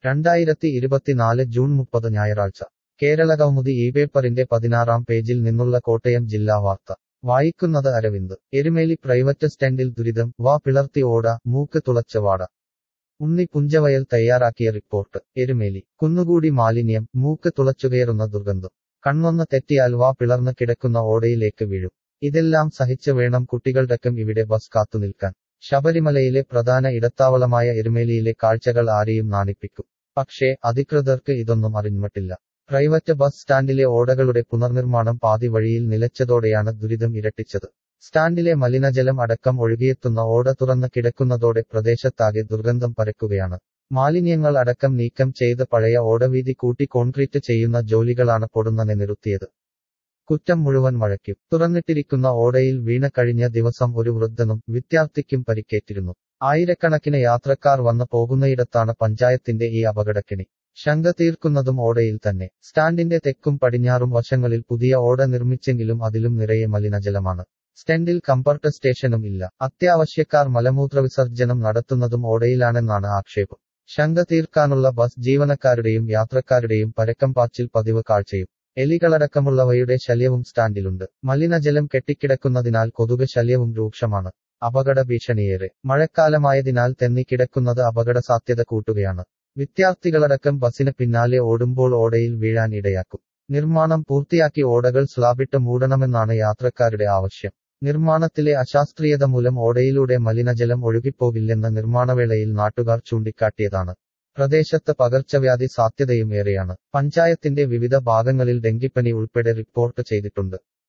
രണ്ടായിരത്തി ഇരുപത്തിനാല് ജൂൺ മുപ്പത് ഞായറാഴ്ച കേരളകൗമുദി ഈ പേപ്പറിന്റെ പതിനാറാം പേജിൽ നിന്നുള്ള കോട്ടയം ജില്ലാ വാർത്ത വായിക്കുന്നത് അരവിന്ദ് എരുമേലി പ്രൈവറ്റ് സ്റ്റാൻഡിൽ ദുരിതം വാ പിളർത്തി ഓട മൂക്ക് തുളച്ച വാട ഉണ്ണി പുഞ്ചവയൽ തയ്യാറാക്കിയ റിപ്പോർട്ട് എരുമേലി കുന്നുകൂടി മാലിന്യം മൂക്ക് തുളച്ചുകയറുന്ന ദുർഗന്ധം കണ്ണൊന്ന് തെറ്റിയാൽ വാ പിളർന്ന് കിടക്കുന്ന ഓടയിലേക്ക് വീഴും ഇതെല്ലാം സഹിച്ച് വേണം കുട്ടികളുടെക്കും ഇവിടെ ബസ് കാത്തുനിൽക്കാൻ ശബരിമലയിലെ പ്രധാന ഇടത്താവളമായ എരുമേലിയിലെ കാഴ്ചകൾ ആരെയും നാണിപ്പിക്കും പക്ഷേ അധികൃതർക്ക് ഇതൊന്നും അറിഞ്ഞിട്ടില്ല പ്രൈവറ്റ് ബസ് സ്റ്റാൻഡിലെ ഓടകളുടെ പുനർനിർമ്മാണം പാതി വഴിയിൽ നിലച്ചതോടെയാണ് ദുരിതം ഇരട്ടിച്ചത് സ്റ്റാൻഡിലെ മലിനജലം അടക്കം ഒഴുകിയെത്തുന്ന ഓട തുറന്ന് കിടക്കുന്നതോടെ പ്രദേശത്താകെ ദുർഗന്ധം പരക്കുകയാണ് മാലിന്യങ്ങൾ അടക്കം നീക്കം ചെയ്ത് പഴയ ഓടവീതി കൂട്ടി കോൺക്രീറ്റ് ചെയ്യുന്ന ജോലികളാണ് പൊടുന്നനെ നിർത്തിയത് കുറ്റം മുഴുവൻ മഴയ്ക്കും തുറന്നിട്ടിരിക്കുന്ന ഓടയിൽ വീണ കഴിഞ്ഞ ദിവസം ഒരു വൃദ്ധനും വിദ്യാർത്ഥിക്കും പരിക്കേറ്റിരുന്നു ആയിരക്കണക്കിന് യാത്രക്കാർ വന്നു പോകുന്നയിടത്താണ് പഞ്ചായത്തിന്റെ ഈ അപകടക്കിണി ശങ്ക തീർക്കുന്നതും ഓടയിൽ തന്നെ സ്റ്റാൻഡിന്റെ തെക്കും പടിഞ്ഞാറും വശങ്ങളിൽ പുതിയ ഓട നിർമ്മിച്ചെങ്കിലും അതിലും നിറയെ മലിനജലമാണ് സ്റ്റാൻഡിൽ കംഫർട്ട് സ്റ്റേഷനും ഇല്ല അത്യാവശ്യക്കാർ മലമൂത്ര വിസർജനം നടത്തുന്നതും ഓടയിലാണെന്നാണ് ആക്ഷേപം ശങ്ക തീർക്കാനുള്ള ബസ് ജീവനക്കാരുടെയും യാത്രക്കാരുടെയും പരക്കം പാച്ചിൽ പതിവ് കാഴ്ചയും എലികളടക്കമുള്ളവയുടെ ശല്യവും സ്റ്റാൻഡിലുണ്ട് മലിനജലം കെട്ടിക്കിടക്കുന്നതിനാൽ കൊതുക് ശല്യവും രൂക്ഷമാണ് അപകട ഭീഷണിയേറെ മഴക്കാലമായതിനാൽ തെന്നിക്കിടക്കുന്നത് അപകട സാധ്യത കൂട്ടുകയാണ് വിദ്യാർത്ഥികളടക്കം ബസിന് പിന്നാലെ ഓടുമ്പോൾ ഓടയിൽ വീഴാൻ ഇടയാക്കും നിർമ്മാണം പൂർത്തിയാക്കി ഓടകൾ സ്ലാബിട്ട് മൂടണമെന്നാണ് യാത്രക്കാരുടെ ആവശ്യം നിർമ്മാണത്തിലെ അശാസ്ത്രീയത മൂലം ഓടയിലൂടെ മലിനജലം ഒഴുകിപ്പോകില്ലെന്ന് നിർമ്മാണവേളയിൽ നാട്ടുകാർ ചൂണ്ടിക്കാട്ടിയതാണ് പ്രദേശത്ത് പകർച്ചവ്യാധി സാധ്യതയും ഏറെയാണ് പഞ്ചായത്തിന്റെ വിവിധ ഭാഗങ്ങളിൽ ഡെങ്കിപ്പനി ഉൾപ്പെടെ റിപ്പോർട്ട് ചെയ്തിട്ടുണ്ട്